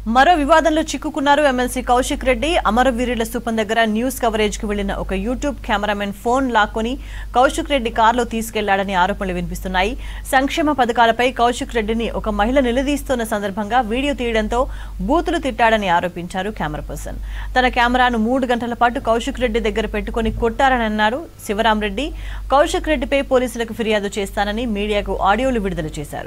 మరో వివాదంలో చిక్కుకున్నారు ఎమ్మెల్సీ కౌశిక్ రెడ్డి అమరవీరుల స్థూపం దగ్గర న్యూస్ కవరేజ్ కు వెళ్లిన ఒక యూట్యూబ్ కెమెరామెన్ ఫోన్ లాక్కొని కౌశిక్ రెడ్డి కారులో తీసుకెళ్లాడని ఆరోపణలు వినిపిస్తున్నాయి సంక్షేమ పథకాలపై కౌశిక్ రెడ్డిని ఒక మహిళ నిలదీస్తున్న సందర్భంగా వీడియో తీయడంతో బూతులు తిట్టాడని ఆరోపించారు కెమెరా పర్సన్ తన కెమెరాను మూడు గంటల పాటు కౌశిక్ రెడ్డి దగ్గర పెట్టుకుని కొట్టారని అన్నారు శివరాం రెడ్డి కౌశిక్ రెడ్డిపై పోలీసులకు ఫిర్యాదు చేస్తానని మీడియాకు ఆడియోలు విడుదల చేశారు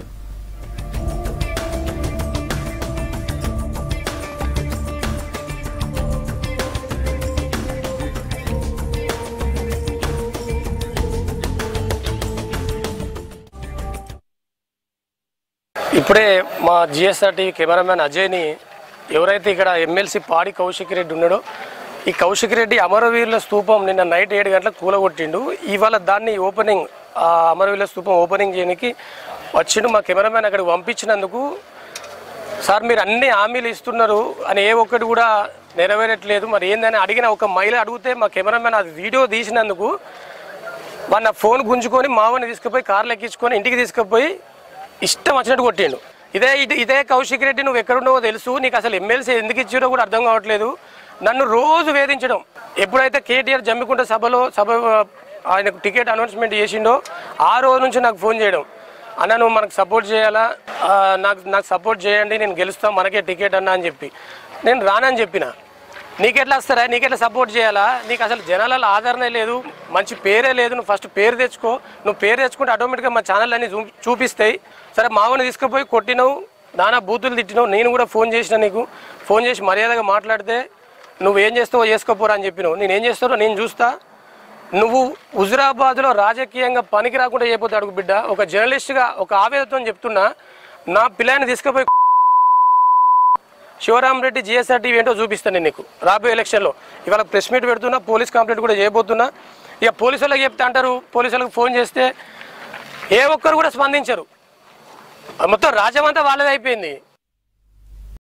ఇప్పుడే మా జిఎస్ఆర్ టీవీ కెమెరామ్యాన్ అజయ్ని ఎవరైతే ఇక్కడ ఎమ్మెల్సీ పాడి కౌశిక్ రెడ్డి ఉన్నాడో ఈ కౌశిక్ రెడ్డి అమరవీరుల స్తూపం నిన్న నైట్ ఏడు గంటలకు కూలగొట్టిండు ఇవాళ దాన్ని ఓపెనింగ్ ఆ అమరవీరుల స్తూపం ఓపెనింగ్ చేయడానికి వచ్చిండు మా కెమెరామ్యాన్ అక్కడికి పంపించినందుకు సార్ మీరు అన్ని హామీలు ఇస్తున్నారు అని ఏ ఒక్కటి కూడా నెరవేరట్లేదు మరి ఏందని అడిగిన ఒక మహిళ అడిగితే మా కెమెరామ్యాన్ అది వీడియో తీసినందుకు వాడు నా ఫోన్ గుంజుకొని మావని తీసుకుపోయి కార్లు ఎక్కించుకొని ఇంటికి తీసుకుపోయి ఇష్టం వచ్చినట్టు కొట్టిండు ఇదే ఇదే- ఇదే కౌశిక్ రెడ్డి నువ్వు ఎక్కడున్నావో తెలుసు నీకు అసలు ఎమ్మెల్సీ ఎందుకు ఇచ్చారో కూడా అర్థం కావట్లేదు నన్ను రోజు వేధించడం ఎప్పుడైతే కేటీఆర్ జమ్మికుంట సభలో సభ ఆయనకు టికెట్ అనౌన్స్మెంట్ చేసిండో ఆ రోజు నుంచి నాకు ఫోన్ చేయడం అన్న నువ్వు మనకు సపోర్ట్ చేయాలా ఆ, నాకు నాకు సపోర్ట్ చేయండి నేను గెలుస్తాను మనకే టికెట్ అన్న అని చెప్పి నేను రానని చెప్పిన నీకెట్లా వస్తారా నీకెట్లా సపోర్ట్ చేయాలా నీకు అసలు జనాలలో ఆదరణ లేదు మంచి పేరే లేదు నువ్వు ఫస్ట్ పేరు తెచ్చుకో నువ్వు పేరు తెచ్చుకుంటే ఆటోమేటిక్గా మా ఛానల్ అన్ని చూ చూపిస్తాయి సరే మావని తీసుకుపోయి కొట్టినావు నానా బూతులు తిట్టినావు నేను కూడా ఫోన్ చేసిన నీకు ఫోన్ చేసి మర్యాదగా మాట్లాడితే నువ్వు ఏం చేస్తావో చేసుకోపోరా అని చెప్పినావు నేను ఏం చేస్తానో నేను చూస్తా నువ్వు హుజురాబాద్లో రాజకీయంగా పనికి రాకుండా చేయకపోతే అడుగు బిడ్డ ఒక జర్నలిస్ట్గా ఒక ఆవేదనతో చెప్తున్నా నా పిల్లాన్ని తీసుకుపోయి శివరాం రెడ్డి జిఎస్ఆర్ టీవీ ఏంటో చూపిస్తాను నేను నీకు రాబోయే ఎలక్షన్లో ఇవాళ ప్రెస్ మీట్ పెడుతున్నా పోలీస్ కంప్లైంట్ కూడా చేయబోతున్నా ఇక పోలీసు వాళ్ళకి చెప్తే అంటారు పోలీసు వాళ్ళకి ఫోన్ చేస్తే ఏ ఒక్కరు కూడా స్పందించరు మొత్తం రాజ్యం అంతా వాళ్ళది అయిపోయింది